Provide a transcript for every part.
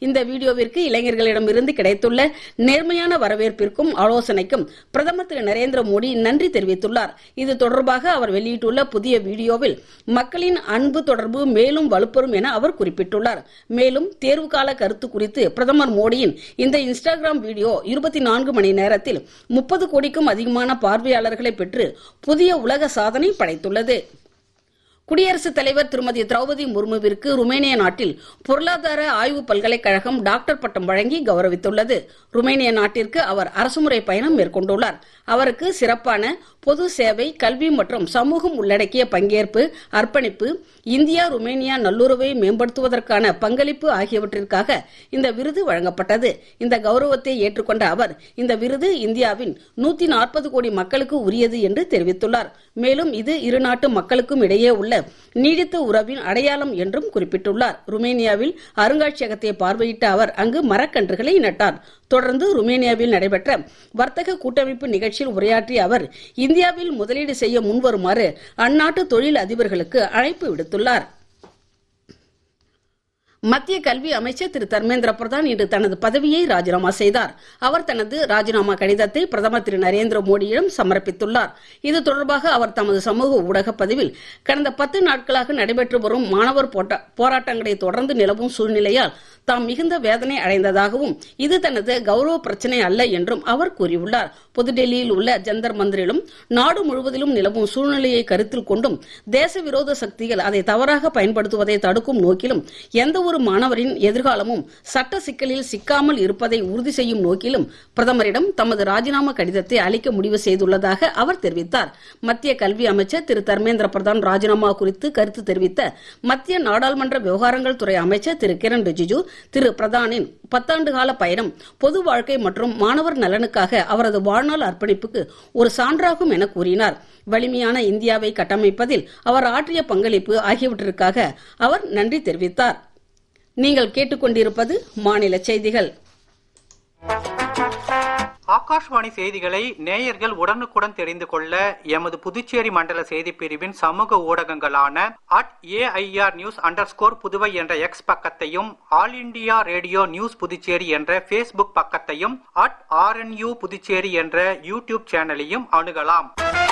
இந்த வீடியோவிற்கு இளைஞர்களிடமிருந்து கிடைத்துள்ள நேர்மையான வரவேற்பிற்கும் ஆலோசனைக்கும் பிரதமர் திரு நரேந்திர மோடி நன்றி தெரிவித்துள்ளார் இது தொடர்பாக அவர் வெளியிட்டுள்ள புதிய வீடியோவில் மக்களின் அன்பு தொடர்பு மேலும் வலுப்பெறும் என அவர் குறிப்பிட்டுள்ளார் மேலும் தேர்வு கால கருத்து குறித்து பிரதமர் மோடியின் இந்த இன்ஸ்டாகிராம் வீடியோ இருபத்தி நான்கு மணி நேரத்தில் முப்பது கோடிக்கும் அதிகமான பார்வையாளர்களை பெற்று புதிய உலக சாதனை படைத்துள்ளது குடியரசுத் தலைவர் திருமதி திரௌபதி முர்முவிற்கு ருமேனிய நாட்டில் பொருளாதார ஆய்வு பல்கலைக்கழகம் டாக்டர் பட்டம் வழங்கி கௌரவித்துள்ளது ருமேனிய நாட்டிற்கு அவர் அரசுமுறை பயணம் மேற்கொண்டுள்ளார் அவருக்கு சிறப்பான பொது சேவை கல்வி மற்றும் சமூகம் உள்ளடக்கிய பங்கேற்பு அர்ப்பணிப்பு இந்தியா ருமேனியா நல்லுறவை மேம்படுத்துவதற்கான பங்களிப்பு ஆகியவற்றிற்காக இந்த விருது வழங்கப்பட்டது இந்த கௌரவத்தை ஏற்றுக்கொண்ட அவர் இந்த விருது இந்தியாவின் நூத்தி நாற்பது கோடி மக்களுக்கு உரியது என்று தெரிவித்துள்ளார் மேலும் இது இரு நாட்டு மக்களுக்கும் இடையே உள்ள நீடித்த உறவின் அடையாளம் என்றும் குறிப்பிட்டுள்ளார் ருமேனியாவில் அருங்காட்சியகத்தை பார்வையிட்ட அவர் அங்கு மரக்கன்றுகளை நட்டார் தொடர்ந்து ருமேனியாவில் நடைபெற்ற வர்த்தக கூட்டமைப்பு நிகழ்ச்சியில் உரையாற்றிய அவர் இந்தியாவில் முதலீடு செய்ய முன்வருமாறு அந்நாட்டு தொழில் அதிபர்களுக்கு அழைப்பு விடுத்துள்ளார் மத்திய கல்வி அமைச்சர் திரு தர்மேந்திர பிரதான் இன்று தனது பதவியை ராஜினாமா செய்தார் அவர் தனது ராஜினாமா கடிதத்தை பிரதமர் திரு நரேந்திர மோடியிடம் சமர்ப்பித்துள்ளார் இது தொடர்பாக அவர் தமது சமூக ஊடக பதிவில் கடந்த பத்து நாட்களாக நடைபெற்று வரும் மாணவர் போராட்டங்களை தொடர்ந்து நிலவும் சூழ்நிலையால் தாம் மிகுந்த வேதனை அடைந்ததாகவும் இது தனது கௌரவ பிரச்சனை அல்ல என்றும் அவர் கூறியுள்ளார் புதுடெல்லியில் உள்ள ஜந்தர் மந்திரிலும் நாடு முழுவதிலும் நிலவும் சூழ்நிலையை கருத்தில் கொண்டும் தேச விரோத சக்திகள் அதை தவறாக பயன்படுத்துவதை தடுக்கும் நோக்கிலும் எந்த ஒரு மாணவரின் எதிர்காலமும் சட்ட சிக்கலில் சிக்காமல் இருப்பதை உறுதி செய்யும் நோக்கிலும் பிரதமரிடம் தமது ராஜினாமா கடிதத்தை அளிக்க முடிவு செய்துள்ளதாக அவர் தெரிவித்தார் மத்திய கல்வி அமைச்சர் திரு தர்மேந்திர பிரதான் ராஜினாமா குறித்து கருத்து தெரிவித்த மத்திய நாடாளுமன்ற விவகாரங்கள் துறை அமைச்சர் திரு கிரண் ரிஜிஜு திரு பிரதானின் பத்தாண்டு கால பயணம் பொது வாழ்க்கை மற்றும் மாணவர் நலனுக்காக அவரது வாழ்நாள் அர்ப்பணிப்புக்கு ஒரு சான்றாகும் என கூறினார் வலிமையான இந்தியாவை கட்டமைப்பதில் அவர் ஆற்றிய பங்களிப்பு ஆகியவற்றிற்காக அவர் நன்றி தெரிவித்தார் நீங்கள் கேட்டுக்கொண்டிருப்பது மாநில செய்திகள் ஆகாஷ்வாணி செய்திகளை நேயர்கள் உடனுக்குடன் தெரிந்து கொள்ள எமது புதுச்சேரி மண்டல செய்தி பிரிவின் சமூக ஊடகங்களான at AIR news underscore Puduvai என்ற எக்ஸ் பக்கத்தையும் all India radio news Puducherry என்ற பேஸ்புக் பக்கத்தையும் அட் ஆர்என்யூ புதுச்சேரி என்ற யூடியூப் சேனலையும் அணுகலாம்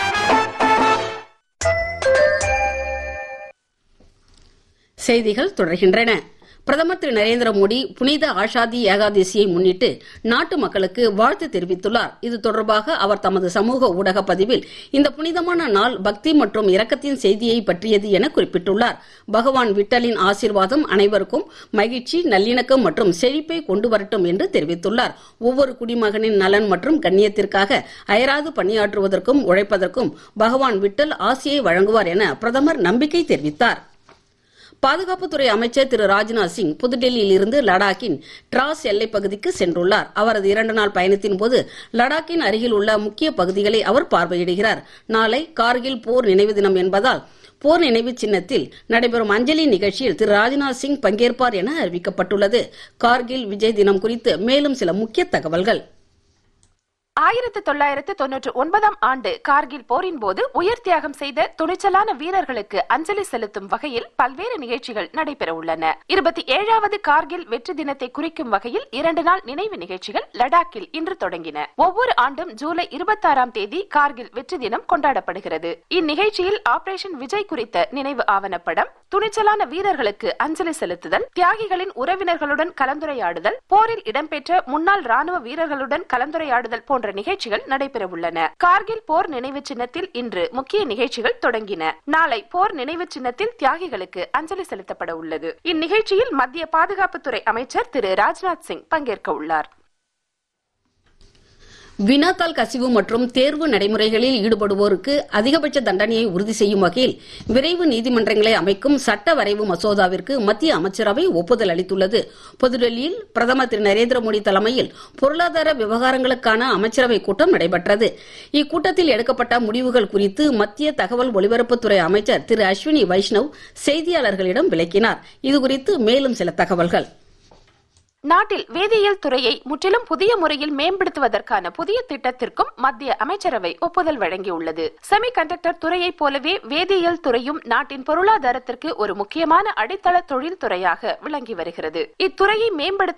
செய்திகள் தொடர்கின்றன பிரதமர் திரு நரேந்திர மோடி புனித ஆஷாதி ஏகாதசியை முன்னிட்டு நாட்டு மக்களுக்கு வாழ்த்து தெரிவித்துள்ளார் இது தொடர்பாக அவர் தமது சமூக ஊடக பதிவில் இந்த புனிதமான நாள் பக்தி மற்றும் இரக்கத்தின் செய்தியை பற்றியது என குறிப்பிட்டுள்ளார் பகவான் விட்டலின் ஆசீர்வாதம் அனைவருக்கும் மகிழ்ச்சி நல்லிணக்கம் மற்றும் செழிப்பை கொண்டு வரட்டும் என்று தெரிவித்துள்ளார் ஒவ்வொரு குடிமகனின் நலன் மற்றும் கண்ணியத்திற்காக அயராது பணியாற்றுவதற்கும் உழைப்பதற்கும் பகவான் விட்டல் ஆசியை வழங்குவார் என பிரதமர் நம்பிக்கை தெரிவித்தார் பாதுகாப்புத்துறை அமைச்சர் திரு ராஜ்நாத் சிங் புதுடெல்லியில் இருந்து லடாக்கின் டிராஸ் எல்லைப் பகுதிக்கு சென்றுள்ளார் அவரது இரண்டு நாள் பயணத்தின் போது லடாக்கின் அருகில் உள்ள முக்கிய பகுதிகளை அவர் பார்வையிடுகிறார் நாளை கார்கில் போர் நினைவு தினம் என்பதால் போர் நினைவு சின்னத்தில் நடைபெறும் அஞ்சலி நிகழ்ச்சியில் திரு ராஜ்நாத் சிங் பங்கேற்பார் என அறிவிக்கப்பட்டுள்ளது கார்கில் விஜய் தினம் குறித்து மேலும் சில முக்கிய தகவல்கள் ஆயிரத்து தொள்ளாயிரத்து தொன்னூற்று ஒன்பதாம் ஆண்டு கார்கில் போரின் போது உயிர் தியாகம் செய்த துணிச்சலான வீரர்களுக்கு அஞ்சலி செலுத்தும் வகையில் பல்வேறு நிகழ்ச்சிகள் நடைபெற உள்ளன இருபத்தி ஏழாவது கார்கில் வெற்றி தினத்தை குறிக்கும் வகையில் இரண்டு நாள் நினைவு நிகழ்ச்சிகள் லடாக்கில் இன்று தொடங்கின ஒவ்வொரு ஆண்டும் ஜூலை இருபத்தாறாம் தேதி கார்கில் வெற்றி தினம் கொண்டாடப்படுகிறது இந்நிகழ்ச்சியில் ஆபரேஷன் விஜய் குறித்த நினைவு ஆவணப்படம் துணிச்சலான வீரர்களுக்கு அஞ்சலி செலுத்துதல் தியாகிகளின் உறவினர்களுடன் கலந்துரையாடுதல் போரில் இடம்பெற்ற முன்னாள் ராணுவ வீரர்களுடன் கலந்துரையாடுதல் போன்ற நிகழ்ச்சிகள் நடைபெற உள்ளன கார்கில் போர் நினைவு சின்னத்தில் இன்று முக்கிய நிகழ்ச்சிகள் தொடங்கின நாளை போர் நினைவு சின்னத்தில் தியாகிகளுக்கு அஞ்சலி செலுத்தப்பட உள்ளது இந்நிகழ்ச்சியில் மத்திய பாதுகாப்புத்துறை அமைச்சர் திரு ராஜ்நாத் சிங் பங்கேற்க உள்ளார் வினாத்தாள் கசிவு மற்றும் தேர்வு நடைமுறைகளில் ஈடுபடுவோருக்கு அதிகபட்ச தண்டனையை உறுதி செய்யும் வகையில் விரைவு நீதிமன்றங்களை அமைக்கும் சட்ட வரைவு மசோதாவிற்கு மத்திய அமைச்சரவை ஒப்புதல் அளித்துள்ளது புதுடெல்லியில் பிரதமர் திரு நரேந்திர மோடி தலைமையில் பொருளாதார விவகாரங்களுக்கான அமைச்சரவை கூட்டம் நடைபெற்றது இக்கூட்டத்தில் எடுக்கப்பட்ட முடிவுகள் குறித்து மத்திய தகவல் ஒலிபரப்புத்துறை அமைச்சர் திரு அஸ்வினி வைஷ்ணவ் செய்தியாளர்களிடம் விளக்கினார் இதுகுறித்து மேலும் சில தகவல்கள் நாட்டில் வேதியியல் துறையை முற்றிலும் புதிய முறையில் மேம்படுத்துவதற்கான புதிய திட்டத்திற்கும் மத்திய அமைச்சரவை ஒப்புதல் வழங்கியுள்ளது செமி கண்டக்டர் துறையைப் போலவே வேதியியல் துறையும் நாட்டின் பொருளாதாரத்திற்கு ஒரு முக்கியமான அடித்தள தொழில் துறையாக விளங்கி வருகிறது இத்துறையை மேம்படுத்த